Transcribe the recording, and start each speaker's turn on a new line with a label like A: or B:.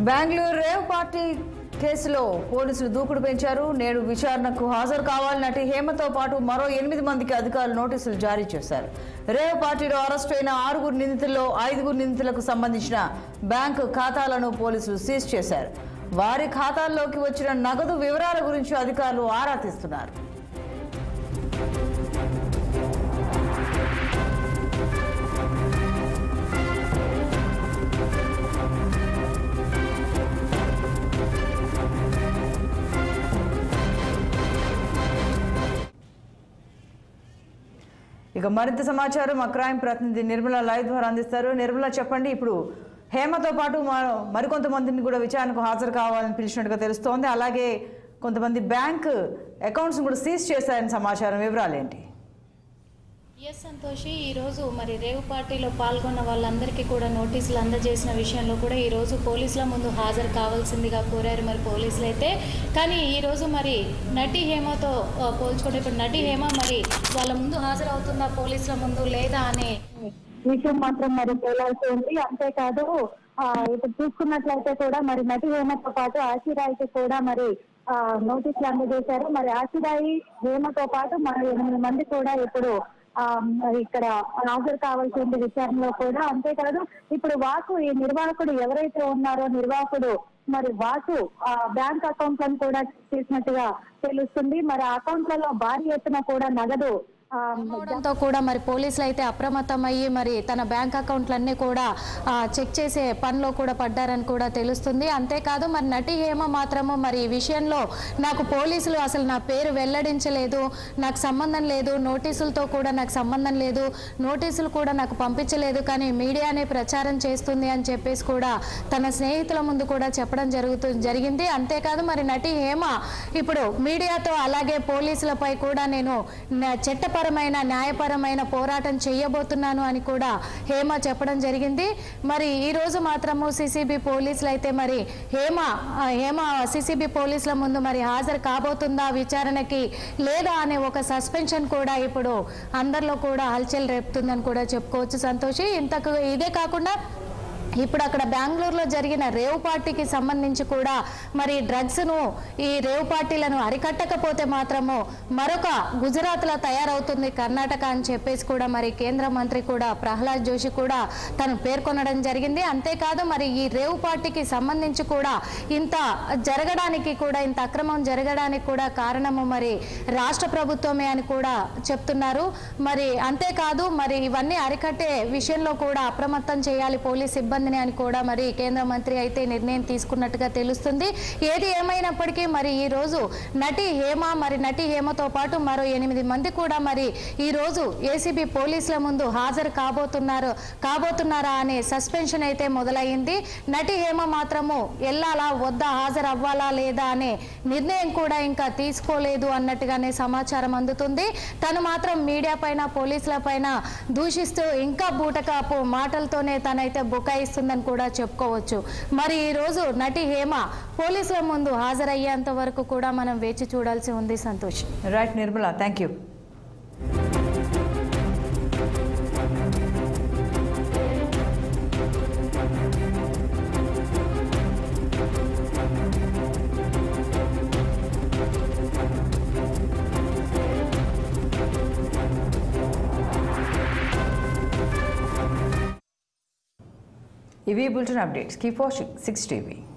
A: Bengaluru rave party కేసులో పోలీసులు దూకుడు పెంచారు నేడు విచారణకు హాజరు కావాలని నటి హేమతో పాటు మరో ఎనిమిది మందికి అధికారులు నోటీసులు జారీ చేశారు రేవ్ పార్టీలో అరెస్టు అయిన ఆరుగురు నిందితుల్లో ఐదుగురు నిందితులకు సంబంధించిన బ్యాంకు ఖాతాలను పోలీసులు సీజ్ చేశారు వారి ఖాతాల్లోకి వచ్చిన నగదు వివరాల గురించి అధికారులు ఆరా తీస్తున్నారు ఇక మరింత సమాచారం మా క్రైమ్ ప్రతినిధి నిర్మల లైవ్ ద్వారా అందిస్తారు నిర్మల చెప్పండి ఇప్పుడు హేమతో పాటు మరో మరికొంతమందిని కూడా విచారణకు హాజరు కావాలని పిలిచినట్టుగా తెలుస్తోంది అలాగే కొంతమంది బ్యాంక్ అకౌంట్స్ కూడా సీజ్ చేశారని సమాచారం వివరాలు ఏంటి
B: ఎస్ సంతోషి ఈరోజు మరి రేవు పార్టీలో పాల్గొన్న వాళ్ళందరికీ కూడా నోటీసులు అందజేసిన విషయంలో కూడా ఈరోజు పోలీసుల ముందు హాజరు కావాల్సిందిగా కోరారు మరి పోలీసులు అయితే కానీ ఈరోజు మరి నటి హేమతో ఆ, పోల్చుకుంటే ఇప్పుడు నటి హేమ మరి వాళ్ళ ముందు హాజరవుతుందా పోలీసుల ముందు లేదా అనే
C: విషయం మాత్రం మరి తేలాల్సి ఉంది అంతేకాదు ఆ, ఇప్పుడు చూసుకున్నట్లయితే కూడా మరి నటి హేమతో పాటు ఆశీరాయికి కూడా మరి ఆ, నోటీసులు అందజేశారు మరి ఆశీరాయి హేమతో పాటు మరి ఎనిమిది మంది కూడా ఇప్పుడు ఆ, మరి ఇక్కడ హాజరు కావాల్సి ఉంది విచారణలో కూడా అంతేకాదు ఇప్పుడు వాసు ఈ నిర్వాహకుడు ఎవరైతే ఉన్నారో నిర్వాహకుడు మరి వాసు ఆ బ్యాంక్ అకౌంట్లను కూడా చేసినట్టుగా తెలుస్తుంది మరి ఆ అకౌంట్లలో భారీ ఎత్తున కూడా నగదు ఆ,
B: అవడంతో కూడా మరి పోలీసులు అయితే అప్రమత్తమయ్యి మరి తన బ్యాంక్ అకౌంట్లన్నీ కూడా ఆ, చెక్ చేసే పనిలో కూడా పడ్డారని కూడా తెలుస్తుంది అంతేకాదు మరి నటి హేమ మాత్రము మరి ఈ విషయంలో నాకు పోలీసులు అసలు నా పేరు వెల్లడించలేదు నాకు సంబంధం లేదు నోటీసులతో కూడా నాకు సంబంధం లేదు నోటీసులు కూడా నాకు పంపించలేదు కానీ మీడియానే ప్రచారం చేస్తుంది అని చెప్పేసి కూడా తన స్నేహితుల ముందు కూడా చెప్పడం జరుగుతు జరిగింది అంతేకాదు మరి నటి హేమ ఇప్పుడు మీడియాతో అలాగే పోలీసులపై కూడా నేను న- చట్టపరమైన న్యాయపరమైన పోరాటం చేయబోతున్నాను అని కూడా హేమ చెప్పడం జరిగింది మరి ఈ రోజు మాత్రము సిసిబి పోలీసులు అయితే మరి హేమ ఆ, హేమ సిసిబి పోలీసుల ముందు మరి హాజరు కాబోతుందా విచారణకి లేదా అనే ఒక సస్పెన్షన్ కూడా ఇప్పుడు అందరిలో కూడా హల్చల్ రేపుతుందని కూడా చెప్పుకోవచ్చు సంతోషి ఇంతకు ఇదే కాకుండా ఇప్పుడు అక్కడ బెంగళూరులో జరిగిన రేవ్ పార్టీకి సంబంధించి కూడా మరి డ్రగ్స్ను ఈ రేవ్ పార్టీలను అరికట్టకపోతే మాత్రము మరొక గుజరాత్లో తయారవుతుంది కర్ణాటక అని చెప్పేసి కూడా మరి కేంద్ర మంత్రి కూడా ప్రహ్లాద్ జోషి కూడా తను పేర్కొనడం జరిగింది అంతేకాదు మరి ఈ రేవ్ పార్టీకి సంబంధించి కూడా ఇంత జరగడానికి కూడా ఇంత అక్రమం జరగడానికి కూడా కారణము మరి రాష్ట్ర ప్రభుత్వమే అని కూడా చెప్తున్నారు మరి అంతేకాదు మరి ఇవన్నీ అరికట్టే విషయంలో కూడా అప్రమత్తం చేయాలి పోలీస్ సిబ్బందిని అని కూడా మరి కేంద్ర మంత్రి అయితే నిర్ణయం తీసుకున్నట్టుగా తెలుస్తుంది ఏది ఏమైనప్పటికీ మరి ఈ రోజు నటి హేమ మరి నటి హేమతో పాటు మరో ఎనిమిది మంది కూడా మరి ఈ రోజు ఏసీబీ పోలీసుల ముందు హాజరు కాబోతున్నారు కాబోతున్నారా అనే సస్పెన్షన్ అయితే మొదలైంది నటి హేమ మాత్రము వెళ్ళాలా వద్దా హాజరు అవ్వాలా లేదా అనే నిర్ణయం కూడా ఇంకా తీసుకోలేదు అన్నట్టుగానే సమాచారం అందుతుంది తను మాత్రం మీడియా పైన పోలీసుల పైన దూషిస్తూ ఇంకా బూటకాపు మాటలతోనే తనైతే బుకాయిస్తుందని కూడా చెప్పుకోవచ్చు మరి ఈ రోజు నటి హేమ పోలీసుల ముందు హాజరయ్యేంత వరకు కూడా మనం వేచి చూడాల్సి ఉంది Santosh
A: right Nirmala thank you ఇవి bulletin updates keep watching six TV